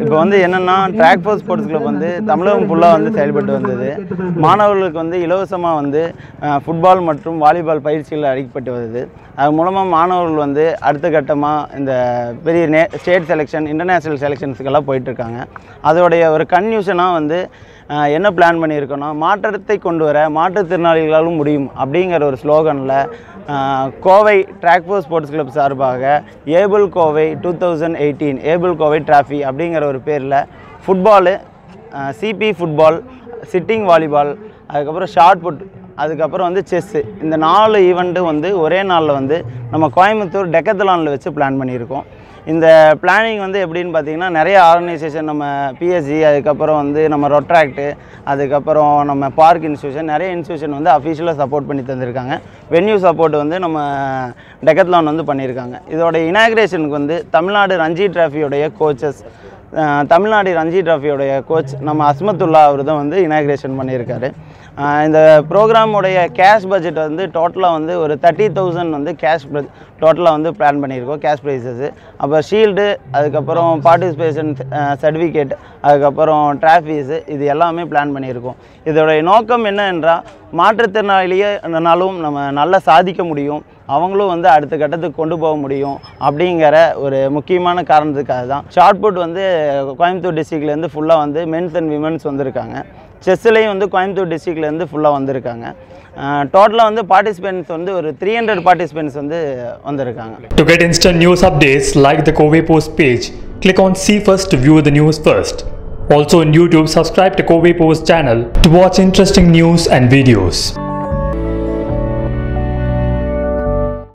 இப்போ வந்து என்னென்னா ட்ராக் ஃபோர் ஸ்போர்ட்ஸ் கிளப் வந்து தமிழகம் ஃபுல்லாக வந்து செயல்பட்டு வந்தது மாணவர்களுக்கு வந்து இலவசமாக வந்து அஹ், ஃபுட்பால் மற்றும் வாலிபால் பயிற்சிகள் அளிக்கப்பட்டு வருது அது மூலமாக மாணவர்கள் வந்து அடுத்த கட்டமாக இந்த பெரிய நே ஸ்டேட் செலெக்ஷன் இன்டர்நேஷ்னல் செலெக்ஷன்ஸுக்கெல்லாம் போயிட்டுருக்காங்க அதோடைய ஒரு கன்யூஷனாக வந்து அஹ், என்ன பிளான் பண்ணியிருக்கோன்னா மாற்றத்தை கொண்டு வர மாற்றுத்திறனாளிகளாலும் முடியும் அப்படிங்கிற ஒரு ஸ்லோகனில் Kovai track for sports club சார்பாக able Kovai two thousand eighteen able Kovai trophy அப்படிங்கிற ஒரு பேரில் football CP football sitting volleyball அதுக்கப்புறம் ஷார்ட் புட் அதுக்கப்புறம் வந்து செஸ்ஸு இந்த நாலு ஈவெண்ட்டும் வந்து ஒரே நாளில் வந்து நம்ம கோயம்புத்தூர் டெக்கத்தலானில் வச்சு பிளான் பண்ணியிருக்கோம் இந்த பிளானிங் வந்து எப்படின்னு பார்த்தீங்கன்னா நிறைய ஆர்கனைசேஷன் நம்ம பிஎஸ்சி அதுக்கப்புறம் வந்து நம்ம ரொட்ராக்டு அதுக்கப்புறம் நம்ம பார்க் இன்ஸ்டியூஷன் நிறைய இன்ஸ்டியூஷன் வந்து அஃபிஷியலாக சப்போர்ட் பண்ணி தந்திருக்காங்க வென்யூ சப்போர்ட் வந்து நம்ம டெக்கத்லான் வந்து பண்ணியிருக்காங்க இதோட இனாக்ரேஷனுக்கு வந்து தமிழ்நாடு ரஞ்சி டிராஃபியோடைய கோச்சஸ் தமிழ்நாடு ரஞ்சி டிராஃபியோடைய கோச் நம்ம அஸ்மத்துல்லா அவர் தான் வந்து இனாக்ரேஷன் பண்ணியிருக்காரு அஹ் இந்த ப்ரோக்ராமுடைய கேஷ் பட்ஜெட் வந்து டோட்டலாக வந்து ஒரு தேர்ட்டி தௌசண்ட் வந்து கேஷ் டோட்டலாக வந்து பிளான் பண்ணியிருக்கோம் கேஷ் ப்ரைஸஸ் அப்போ ஷீல்டு அதுக்கப்புறம் பார்ட்டிசிபேஷன் சர்டிஃபிகேட் அதுக்கப்புறம் ட்ராஃபீஸு இது எல்லாமே பிளான் பண்ணியிருக்கோம் இதோடைய நோக்கம் என்ன என்றால் மாற்றுத்திறனாளியேனாலும் நம்ம நல்லா சாதிக்க முடியும் அவங்களும் வந்து அடுத்த கட்டத்துக்கு கொண்டு போக முடியும் அப்படிங்கிற ஒரு முக்கியமான காரணத்துக்காக தான் ஷார்ட் புட் வந்து கோயம்புத்தூர் டிஸ்ட்ரிக்ட்லேருந்து ஃபுல்லாக வந்து மென்ஸ் அண்ட் விமன்ஸ் வந்திருக்காங்க செஸ்ஸுலேயும் வந்து கோயம்புத்தூர் டிஸ்ட்ரிக்ட்லேருந்து ஃபுல்லாக வந்திருக்காங்க டோட்டலாக வந்து பார்ட்டிசிபென்ட்ஸ் வந்து ஒரு த்ரீ ஹண்ட்ரட் பார்ட்டிசிபென்ட்ஸ் வந்து வந்திருக்காங்க To get instant news updates, like the Kobe Post page. Click on See First to view the news first. Also on YouTube, subscribe to Kobe Post channel to watch interesting news and videos.